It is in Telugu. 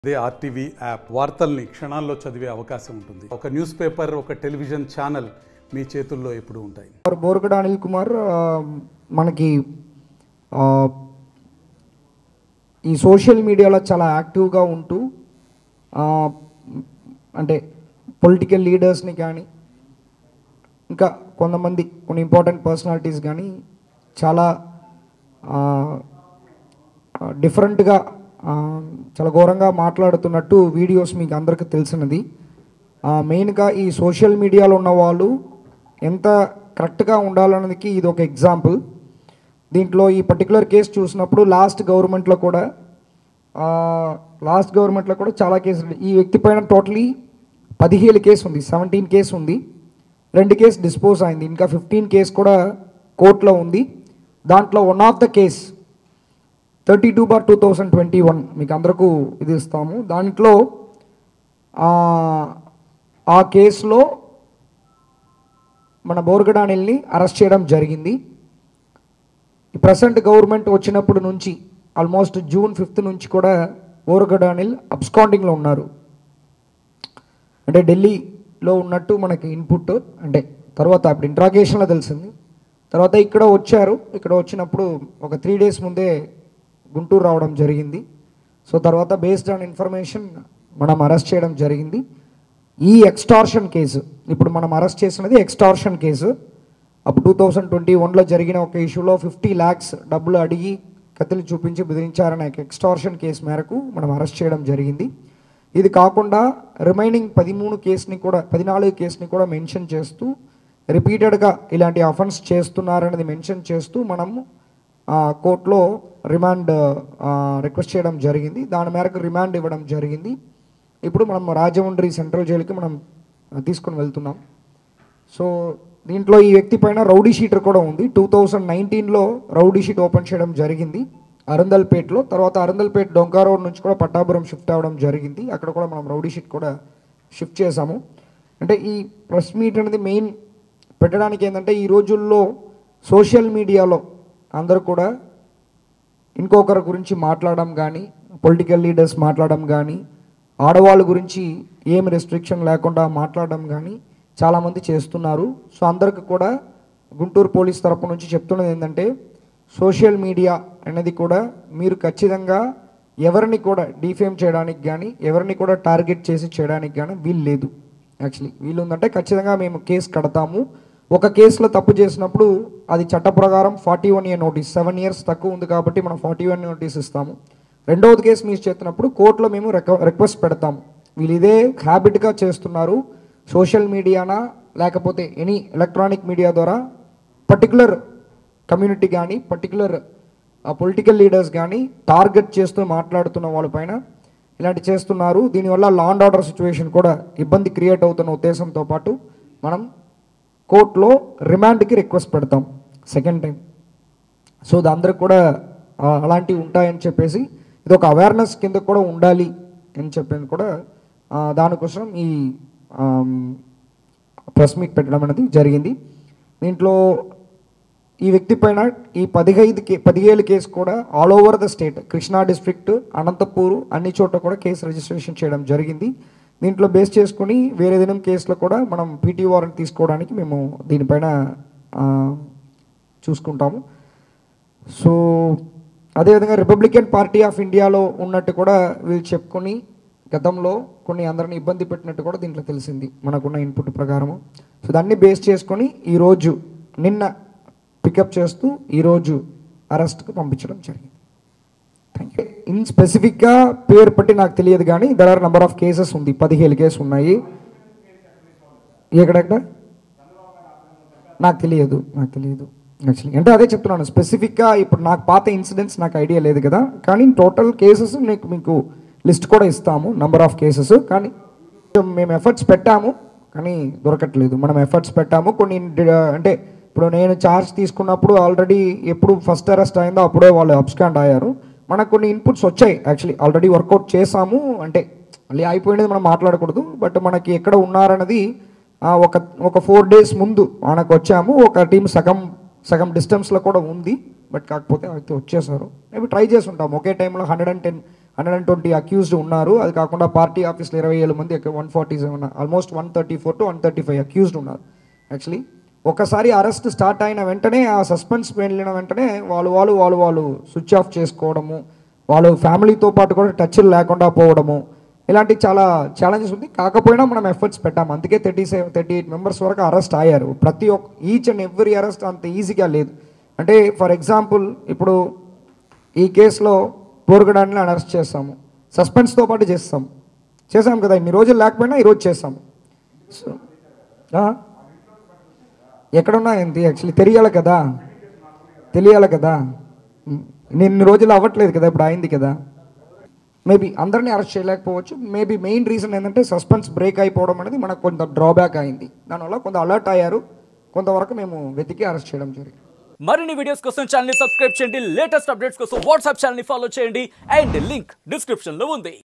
అదే ఆర్టీవీ యాప్ వార్తల్ని క్షణాల్లో చదివే అవకాశం ఉంటుంది ఒక న్యూస్ పేపర్ ఒక టెలివిజన్ ఛానల్ మీ చేతుల్లో ఎప్పుడూ ఉంటాయి మరి బోరగడ అనిల్ కుమార్ ఆ, మనకి ఆ, ఈ సోషల్ మీడియాలో చాలా యాక్టివ్గా ఉంటూ ఆ, అంటే పొలిటికల్ లీడర్స్ని కానీ ఇంకా కొంతమంది కొన్ని ఇంపార్టెంట్ పర్సనాలిటీస్ కానీ చాలా డిఫరెంట్గా చాలా ఘోరంగా మాట్లాడుతున్నట్టు వీడియోస్ మీకు అందరికీ తెలిసినది మెయిన్గా ఈ సోషల్ మీడియాలో ఉన్న వాళ్ళు ఎంత కరెక్ట్గా ఉండాలన్నదికి ఇది ఒక ఎగ్జాంపుల్ దీంట్లో ఈ పర్టికులర్ కేసు చూసినప్పుడు లాస్ట్ గవర్నమెంట్లో కూడా లాస్ట్ గవర్నమెంట్లో కూడా చాలా కేసులు ఈ వ్యక్తి పైన టోటలీ పదిహేడు కేసు ఉంది సెవెంటీన్ కేసు ఉంది రెండు కేసు డిస్పోజ్ అయింది ఇంకా ఫిఫ్టీన్ కేసు కూడా కోర్టులో ఉంది దాంట్లో one of the case thirty two bar two thousand twenty one మీకు అందరికీ ఇది ఇస్తాము దాంట్లో ఆ, ఆ కేసులో మన బోర్గడానిల్ని అరెస్ట్ చేయడం జరిగింది ఈ ప్రజెంట్ గవర్నమెంట్ వచ్చినప్పుడు నుంచి ఆల్మోస్ట్ జూన్ ఫిఫ్త్ నుంచి కూడా బోర్గడానిల్ అబ్స్కాండింగ్లో ఉన్నారు అంటే ఢిల్లీలో ఉన్నట్టు మనకి ఇన్పుట్ అంటే తర్వాత అప్పుడు ఇంట్రాగేషన్లో తెలిసింది తర్వాత ఇక్కడ వచ్చారు ఇక్కడ వచ్చినప్పుడు ఒక త్రీ డేస్ ముందే గుంటూరు రావడం జరిగింది సో తర్వాత బేస్డ్ ఆన్ ఇన్ఫర్మేషన్ మనం అరెస్ట్ చేయడం జరిగింది ఈ ఎక్స్టార్షన్ కేసు ఇప్పుడు మనం అరెస్ట్ చేసినది ఎక్స్టార్షన్ కేసు అప్పుడు టూ థౌజండ్ ట్వంటీ వన్లో జరిగిన ఒక ఇష్యూలో ఫిఫ్టీ ల్యాక్స్ డబ్బులు అడిగి కత్తిని చూపించి బెదిరించారనే ఎక్స్టార్షన్ కేసు మేరకు మనం అరెస్ట్ చేయడం జరిగింది ఇది కాకుండా రిమైనింగ్ పదిమూడు కేసుని కూడా పద్నాలుగు కేసుని కూడా మెన్షన్ చేస్తూ రిపీటెడ్గా ఇలాంటి అఫెన్స్ చేస్తున్నారనేది మెన్షన్ చేస్తూ మనము ఆ, కోర్టులో రిమాండ్ ఆ, రిక్వెస్ట్ చేయడం జరిగింది దాని మేరకు రిమాండ్ ఇవ్వడం జరిగింది ఇప్పుడు మనం రాజమండ్రి సెంట్రల్ జైలుకి మనం ఆ, తీసుకొని వెళ్తున్నాం సో దీంట్లో ఈ వ్యక్తి పైన రౌడీ షీటర్ కూడా ఉంది టూ థౌజండ్ నైన్టీన్లో రౌడీ షీట్ ఓపెన్ చేయడం జరిగింది అరందల్పేట్లో తర్వాత అరందల్పేట్ డొంకా రోడ్ నుంచి కూడా పట్టాపురం షిఫ్ట్ అవ్వడం జరిగింది అక్కడ కూడా మనం రౌడీ షీట్ కూడా షిఫ్ట్ చేసాము అంటే ఈ ప్రెస్ మీట్ అనేది మెయిన్ పెట్టడానికి ఏంటంటే ఈ రోజుల్లో సోషల్ మీడియాలో అందరూ కూడా ఇంకొకరి గురించి మాట్లాడడం కానీ పొలిటికల్ లీడర్స్ మాట్లాడడం కానీ ఆడవాళ్ళ గురించి ఏం రెస్ట్రిక్షన్ లేకుండా మాట్లాడడం కానీ చాలామంది చేస్తున్నారు సో అందరికి కూడా గుంటూరు పోలీస్ తరపు నుంచి చెప్తున్నది ఏంటంటే సోషల్ మీడియా అనేది కూడా మీరు ఖచ్చితంగా ఎవరిని కూడా డిఫేమ్ చేయడానికి కానీ ఎవరిని కూడా టార్గెట్ చేసి చేయడానికి కానీ వీలు లేదు యాక్చువల్లీ వీలు ఉందంటే ఖచ్చితంగా మేము కేసు కడతాము ఒక కేసులో తప్పు చేసినప్పుడు అది చట్ట ప్రకారం forty one year notice seven years తక్కువ ఉంది కాబట్టి మనం ఫార్టీ వన్ నోటీస్ ఇస్తాము రెండవది కేసు మీరు చేస్తున్నప్పుడు కోర్టులో మేము రిక రిక్వెస్ట్ పెడతాము వీళ్ళు ఇదే హ్యాబిట్గా చేస్తున్నారు సోషల్ మీడియానా లేకపోతే ఎనీ ఎలక్ట్రానిక్ మీడియా ద్వారా పర్టికులర్ కమ్యూనిటీ కానీ పర్టికులర్ పొలిటికల్ లీడర్స్ కానీ టార్గెట్ చేస్తూ మాట్లాడుతున్న వాళ్ళపైన ఇలాంటి చేస్తున్నారు దీనివల్ల లా అండ్ ఆర్డర్ సిచ్యువేషన్ కూడా ఇబ్బంది క్రియేట్ అవుతున్న ఉద్దేశంతో పాటు మనం కోర్టులో రిమాండ్కి రిక్వెస్ట్ పెడతాం సెకండ్ టైం సో అది అందరికి కూడా ఆ, అలాంటివి ఉంటాయని చెప్పేసి ఇది ఒక అవేర్నెస్ కింద కూడా ఉండాలి అని చెప్పేది కూడా ఆ, దానికోసం ఈ ప్రెస్ మీట్ పెట్టడం అనేది జరిగింది దీంట్లో ఈ వ్యక్తి పైన ఈ పదిహైదు కే పదిహేడు కేసు కూడా all over the state Krishna district Anantapur అన్ని చోట్ల కూడా కేసు రిజిస్ట్రేషన్ చేయడం జరిగింది దీంట్లో బేస్ చేసుకుని వేరే దినం కేసులో కూడా మనం పీటీ వారెంట్ తీసుకోవడానికి మేము దీనిపైన ఆ, చూసుకుంటాము సో అదేవిధంగా రిపబ్లికన్ పార్టీ ఆఫ్ ఇండియాలో ఉన్నట్టు కూడా వీళ్ళు చెప్పుకొని గతంలో కొన్ని అందరిని ఇబ్బంది పెట్టినట్టు కూడా దీంట్లో తెలిసింది మనకున్న ఇన్పుట్ ప్రకారము సో దాన్ని బేస్ చేసుకొని ఈరోజు నిన్న పికప్ చేస్తూ ఈరోజు అరెస్ట్కి పంపించడం జరిగింది థ్యాంక్ యూ ఇన్ స్పెసిఫిక్గా పేరు పట్టి నాకు తెలియదు కానీ there are number of cases ఉంది పదిహేను కేసు ఉన్నాయి ఎక్కడెక్కడ నాకు తెలియదు నాకు తెలియదు యాక్చువల్లీ అంటే అదే చెప్తున్నాను స్పెసిఫిక్గా ఇప్పుడు నాకు పాత ఇన్సిడెంట్స్ నాకు ఐడియా లేదు కదా కానీ టోటల్ కేసెస్ నీకు మీకు లిస్ట్ కూడా ఇస్తాము నంబర్ ఆఫ్ కేసెస్ కానీ మేము ఎఫర్ట్స్ పెట్టాము కానీ దొరకట్లేదు మనం ఎఫర్ట్స్ పెట్టాము కొన్ని డి- అంటే ఇప్పుడు నేను ఛార్జ్ తీసుకున్నప్పుడు ఆల్రెడీ ఎప్పుడు ఫస్ట్ అరెస్ట్ అయిందో అప్పుడే వాళ్ళు అబ్స్కాండ్ అయ్యారు మనకు కొన్ని ఇన్పుట్స్ వచ్చాయి యాక్చువల్లీ ఆల్రెడీ వర్కౌట్ చేసాము అంటే మళ్ళీ అయిపోయినది మనం మాట్లాడకూడదు బట్ మనకి ఎక్కడ ఉన్నారన్నది ఆ, ఒక ఒక ఫోర్ డేస్ ముందు మనకు వచ్చాము ఒక టీం సగం సగం డిస్టెన్స్లో కూడా ఉంది బట్ కాకపోతే అయితే వచ్చేసారు మేబీ ట్రై చేసి ఉంటాం ఒకే టైంలో hundred and ten hundred and twenty accused ఉన్నారు అది కాకుండా పార్టీ ఆఫీస్లో ఇరవై ఏడు మంది one forty seven almost one thirty four to one thirty five accused ఉన్నారు యాక్చువల్లీ ఒకసారి అరెస్ట్ స్టార్ట్ అయిన వెంటనే ఆ సస్పెన్స్ వెళ్ళిన వెంటనే వాళ్ళు వాళ్ళు వాళ్ళు వాళ్ళు స్విచ్ ఆఫ్ చేసుకోవడము వాళ్ళు ఫ్యామిలీతో పాటు కూడా టచ్ లేకుండా పోవడము ఇలాంటి చాలా ఛాలెంజెస్ ఉంది కాకపోయినా మనం ఎఫర్ట్స్ పెట్టాము అందుకే thirty seven thirty eight members వరకు అరెస్ట్ అయ్యారు ప్రతి ఒక్క ఈచ్ అండ్ ఎవ్రీ అరెస్ట్ అంత ఈజీగా లేదు అంటే ఫర్ ఎగ్జాంపుల్ ఇప్పుడు ఈ కేసులో పోరుగడాన్ని అరెస్ట్ చేస్తాము సస్పెన్స్తో పాటు చేస్తాం చేసాం కదా ఇన్ని రోజులు లేకపోయినా ఈరోజు చేస్తాము సో ఆ? ఎక్కడున్నా ఏంటి యాక్చువల్లీ తెలియాలి కదా తెలియాలి కదా ఉమ్, నిన్న రోజులు అవ్వట్లేదు కదా ఇప్పుడు అయింది కదా మేబీ అందరినీ అరెస్ట్ చేయలేకపోవచ్చు మేబీ మెయిన్ రీజన్ ఏంటంటే సస్పెన్స్ బ్రేక్ అయిపోవడం అనేది మనకు కొంత డ్రాబ్యాక్ అయింది దానివల్ల కొంత అలర్ట్ అయ్యారు కొంతవరకు మేము వెతికి అరెస్ట్ చేయడం జరిగింది మరిన్ని వీడియోస్ కోసం ఛానల్ ని సబ్స్క్రైబ్ చేయండి లేటెస్ట్ అప్డేట్స్ కోసం వాట్సాప్ ఛానల్ ని ఫాలో చేయండి అండ్ లింక్ డిస్క్రిప్షన్ లో ఉంది